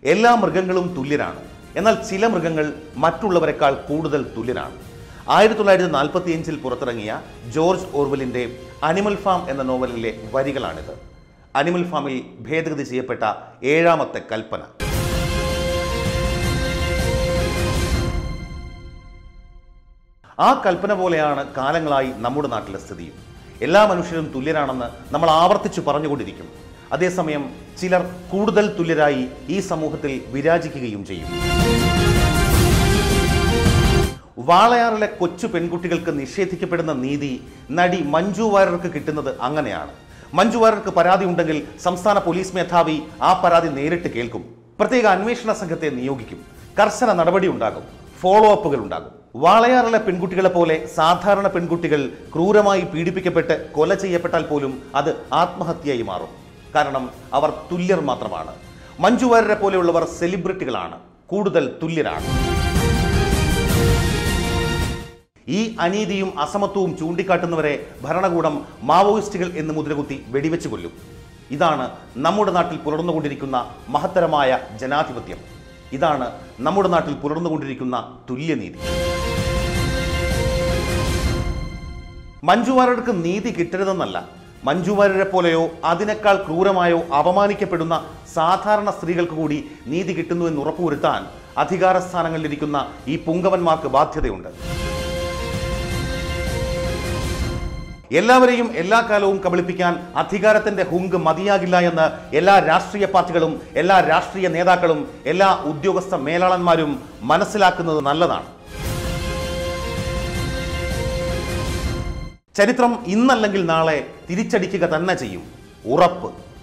എല്ലാ മൃഗങ്ങളും തുല്യരാണ് എന്നാൽ ചില മൃഗങ്ങൾ മറ്റുള്ളവരെക്കാൾ കൂടുതൽ തുല്യരാണ് ആയിരത്തി തൊള്ളായിരത്തി നാൽപ്പത്തി അഞ്ചിൽ പുറത്തിറങ്ങിയ ജോർജ് ഓർവലിന്റെ അനിമൽ ഫാം എന്ന നോവലിലെ വരികളാണിത് അനിമൽ ഫാമിൽ ഭേദഗതി ചെയ്യപ്പെട്ട ഏഴാമത്തെ കൽപ്പന ആ കൽപ്പന പോലെയാണ് കാലങ്ങളായി നമ്മുടെ നാട്ടിലെ സ്ഥിതിയും എല്ലാ മനുഷ്യരും തുല്യരാണെന്ന് നമ്മൾ ആവർത്തിച്ചു പറഞ്ഞുകൊണ്ടിരിക്കും അതേസമയം ചിലർ കൂടുതൽ തുല്യരായി ഈ സമൂഹത്തിൽ വിരാജിക്കുകയും ചെയ്യും വാളയാറിലെ കൊച്ചു പെൺകുട്ടികൾക്ക് നിഷേധിക്കപ്പെടുന്ന നീതി നടി മഞ്ജു വാര്യർക്ക് കിട്ടുന്നത് അങ്ങനെയാണ് മഞ്ജു വാര്യർക്ക് പരാതി ഉണ്ടെങ്കിൽ സംസ്ഥാന പോലീസ് മേധാവി ആ പരാതി നേരിട്ട് കേൾക്കും പ്രത്യേക അന്വേഷണ സംഘത്തെ നിയോഗിക്കും കർശന നടപടി ഉണ്ടാകും ഫോളോ അപ്പുകൾ ഉണ്ടാകും വാളയാറിലെ പെൺകുട്ടികളെ പോലെ സാധാരണ പെൺകുട്ടികൾ ക്രൂരമായി പീഡിപ്പിക്കപ്പെട്ട് കൊല ചെയ്യപ്പെട്ടാൽ പോലും അത് ആത്മഹത്യയായി മാറും കാരണം അവർ തുല്യർ മാത്രമാണ് മഞ്ജു വാര്യരെ പോലെയുള്ളവർ സെലിബ്രിറ്റികളാണ് കൂടുതൽ തുല്യരാണ് ഈ അനീതിയും അസമത്വവും ചൂണ്ടിക്കാട്ടുന്നവരെ ഭരണകൂടം മാവോയിസ്റ്റുകൾ എന്ന് മുദ്രകുത്തി വെടിവെച്ച് കൊല്ലും ഇതാണ് നമ്മുടെ നാട്ടിൽ പുലർന്നുകൊണ്ടിരിക്കുന്ന മഹത്തരമായ ജനാധിപത്യം ഇതാണ് നമ്മുടെ നാട്ടിൽ പുലർന്നുകൊണ്ടിരിക്കുന്ന തുല്യനീതി മഞ്ജുവാര്യർക്ക് നീതി കിട്ടരുതെന്നല്ല മഞ്ജുവാര്യരെ പോലെയോ അതിനേക്കാൾ ക്രൂരമായോ അപമാനിക്കപ്പെടുന്ന സാധാരണ സ്ത്രീകൾക്ക് കൂടി നീതി കിട്ടുന്നു എന്ന് ഉറപ്പുവരുത്താൻ അധികാര സ്ഥാനങ്ങളിലിരിക്കുന്ന ഈ പുങ്കവന്മാർക്ക് ബാധ്യതയുണ്ട് എല്ലാവരെയും എല്ലാ കാലവും കബളിപ്പിക്കാൻ അധികാരത്തിന്റെ ഹുങ്ക് മതിയാകില്ല എന്ന് എല്ലാ രാഷ്ട്രീയ പാർട്ടികളും എല്ലാ രാഷ്ട്രീയ നേതാക്കളും എല്ലാ ഉദ്യോഗസ്ഥ മേലാളന്മാരും മനസ്സിലാക്കുന്നത് നല്ലതാണ് ചരിത്രം ഇന്നല്ലെങ്കിൽ നാളെ തിരിച്ചടിക്കുക തന്നെ ചെയ്യും ഉറപ്പ്